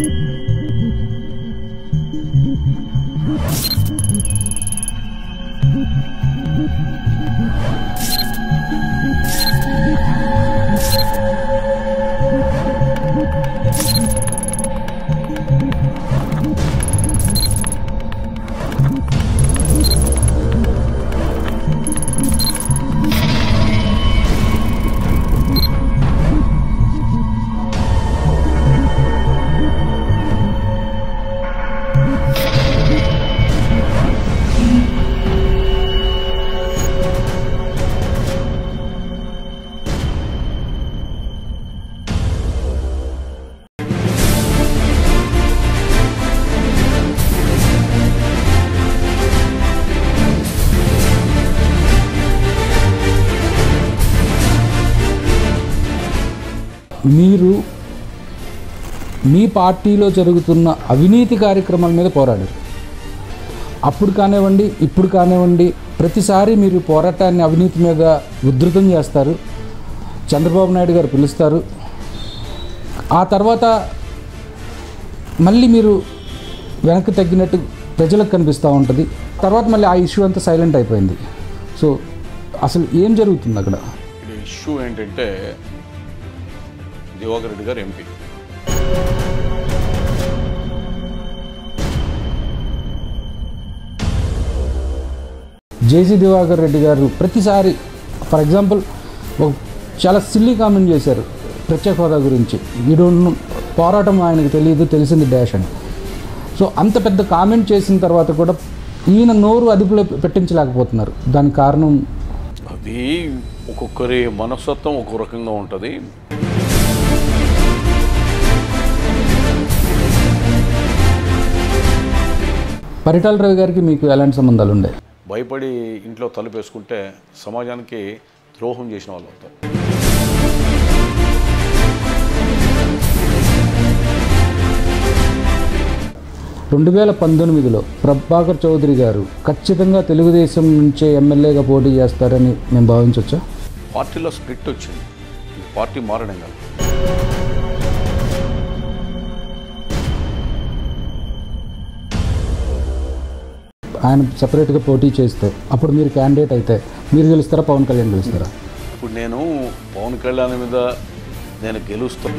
మీరు మీ పార్టీలో జరుగుతున్న అవినీతి కార్యక్రమాల మీద పోరాడారు అప్పుడు కానివ్వండి ఇప్పుడు కానివ్వండి ప్రతిసారి మీరు పోరాటాన్ని అవినీతి మీద ఉధృతం చేస్తారు చంద్రబాబు నాయుడు గారు పిలుస్తారు ఆ తర్వాత మళ్ళీ మీరు వెనక్కి తగ్గినట్టు ప్రజలకు కనిపిస్తూ ఉంటుంది తర్వాత మళ్ళీ ఆ ఇష్యూ అంతా సైలెంట్ అయిపోయింది సో అసలు ఏం జరుగుతుంది అక్కడ ఇది ఇష్యూ ఏంటంటే దివాకర్ రెడ్డి గారు ఎంపీ జేసీ దివాకర్ రెడ్డి గారు ప్రతిసారి ఫర్ ఎగ్జాంపుల్ ఒక చాలా సిల్లీ కామెంట్ చేశారు ప్రత్యేక హోదా గురించి ఈ డోంట్ పోరాటం ఆయనకు తెలియదు తెలిసింది డాష్ అని సో అంత పెద్ద కామెంట్ చేసిన తర్వాత కూడా ఈయన నోరు అదుపులో పెట్టించలేకపోతున్నారు దానికి కారణం అది ఒక్కొక్కరి మనస్తత్వం ఒక్కొక్క రకంగా ఉంటుంది పరిటాల రవి గారికి మీకు ఎలాంటి సంబంధాలు ఉండే భయపడి ఇంట్లో తలుపేసుకుంటే సమాజానికి ద్రోహం చేసిన వాళ్ళు అవుతారు రెండు వేల పంతొమ్మిదిలో ప్రభాకర్ చౌదరి గారు ఖచ్చితంగా తెలుగుదేశం నుంచే ఎమ్మెల్యేగా పోటీ చేస్తారని మేము భావించవచ్చా పార్టీలో స్ప్లిట్ వచ్చింది ఈ పార్టీ మారడం కాదు ఆయన సపరేట్గా పోటీ చేస్తే అప్పుడు మీరు క్యాండిడేట్ అయితే మీరు గెలుస్తారా పవన్ కళ్యాణ్ గెలుస్తారా ఇప్పుడు నేను పవన్ కళ్యాణ్ మీద నేను గెలుస్తా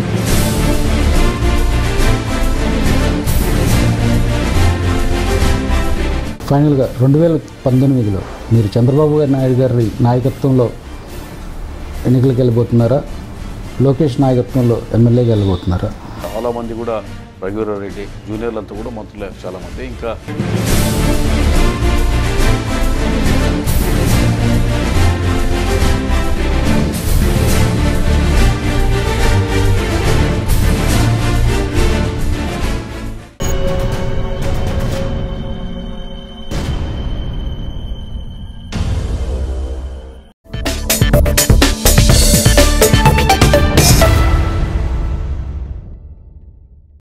ఫైనల్గా రెండు వేల పంతొమ్మిదిలో మీరు చంద్రబాబు గారి నాయుడు గారి నాయకత్వంలో ఎన్నికలకు వెళ్ళిపోతున్నారా లోకేష్ నాయకత్వంలో ఎమ్మెల్యేగా వెళ్ళిపోతున్నారా చాలామంది కూడా రఘువీరారెడ్డి జూనియర్లంతా కూడా మంత్రులే చాలామంది ఇంకా